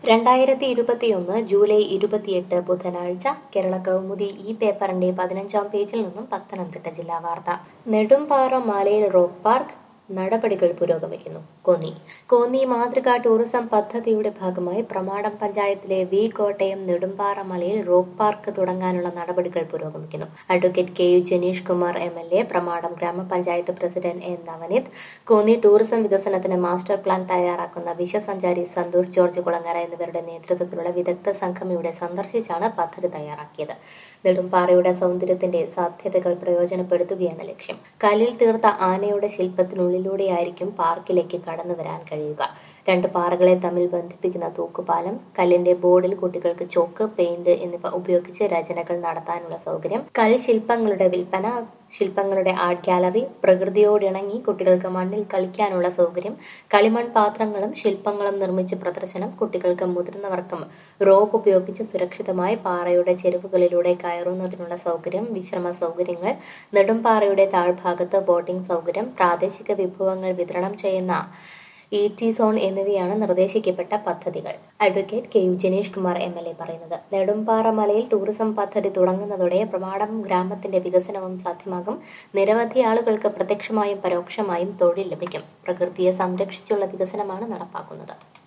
രണ്ടായിരത്തി ഇരുപത്തിയൊന്ന് ജൂലൈ ഇരുപത്തിയെട്ട് ബുധനാഴ്ച കേരള കൗമുദി ഈ പേപ്പറിന്റെ പതിനഞ്ചാം പേജിൽ നിന്നും പത്തനംതിട്ട ജില്ലാ വാർത്ത നെടുമ്പാറ മലയിൽ റോക്ക് പാർക്ക് നടപടികൾ പുരോഗമിക്കുന്നു കോന്നി കോന്നി മാതൃകാ ടൂറിസം പദ്ധതിയുടെ ഭാഗമായി പ്രമാടം പഞ്ചായത്തിലെ വി കോട്ടയം നെടുമ്പാറ മലയിൽ റോക്ക് പാർക്ക് തുടങ്ങാനുള്ള നടപടികൾ പുരോഗമിക്കുന്നു advocate K U Janeesh Kumar M L A Pramadam ഗ്രാമപഞ്ചായത്ത് president N Navaneeth Konni tourism വികസനത്തിന് മാസ്റ്റർ പ്ലാൻ തയ്യാറാക്കുന്ന വിശ്വസഞ്ചാരി സന്തോഷ് ജോർജ് കുളങ്ങര എന്നിവരുടെ നേതൃത്വത്തിലുള്ള വിദഗ്ധ സംഘം ഇവിടെ സന്ദർശിച്ചാണ് പദ്ധതി തയ്യാറാക്കിയത് നെടുമ്പാറയുടെ സൗന്ദര്യത്തിന്റെ സാധ്യതകൾ പ്രയോജനപ്പെടുത്തുകയാണ് ലക്ഷ്യം കല്ലിൽ തീർത്ത ആനയുടെ ശില്പത്തിനുള്ളിലൂടെയായിരിക്കും പാർക്കിലേക്ക് കടന്നു വരാൻ കഴിയുക രണ്ട് പാറകളെ തമ്മിൽ ബന്ധിപ്പിക്കുന്ന തൂക്കുപാലം കല്ലിന്റെ ബോർഡിൽ കുട്ടികൾക്ക് ചോക്ക് പെയിന്റ് എന്നിവ ഉപയോഗിച്ച് രചനകൾ നടത്താനുള്ള സൗകര്യം കൽ ശില്പങ്ങളുടെ വിൽപ്പന ശില്പങ്ങളുടെ ആർട്ട് ഗാലറി പ്രകൃതിയോടിണങ്ങി കുട്ടികൾക്ക് മണ്ണിൽ കളിക്കാനുള്ള സൗകര്യം കളിമൺ പാത്രങ്ങളും ശില്പങ്ങളും നിർമ്മിച്ച് പ്രദർശനം കുട്ടികൾക്കും മുതിർന്നവർക്കും റോപ്പ് ഉപയോഗിച്ച് സുരക്ഷിതമായി പാറയുടെ ചെരുവുകളിലൂടെ കയറുന്നതിനുള്ള സൗകര്യം വിശ്രമ സൗകര്യങ്ങൾ നെടുംപാറയുടെ താഴ്ഭാഗത്ത് ബോട്ടിംഗ് സൗകര്യം പ്രാദേശിക വിഭവങ്ങൾ വിതരണം ചെയ്യുന്ന ഇ ടി സോൺ എന്നിവയാണ് നിർദ്ദേശിക്കപ്പെട്ട പദ്ധതികൾ advocate K U Janeesh Kumar M L A പറയുന്നത് നെടുമ്പാറ മലയിൽ ടൂറിസം പദ്ധതി തുടങ്ങുന്നതോടെ പ്രമാടം ഗ്രാമത്തിന്റെ വികസനവും സാധ്യമാകും നിരവധി ആളുകൾക്ക് പ്രത്യക്ഷമായും പരോക്ഷമായും തൊഴിൽ ലഭിക്കും പ്രകൃതിയെ സംരക്ഷിച്ചുള്ള വികസനമാണ് നടപ്പാക്കുന്നത്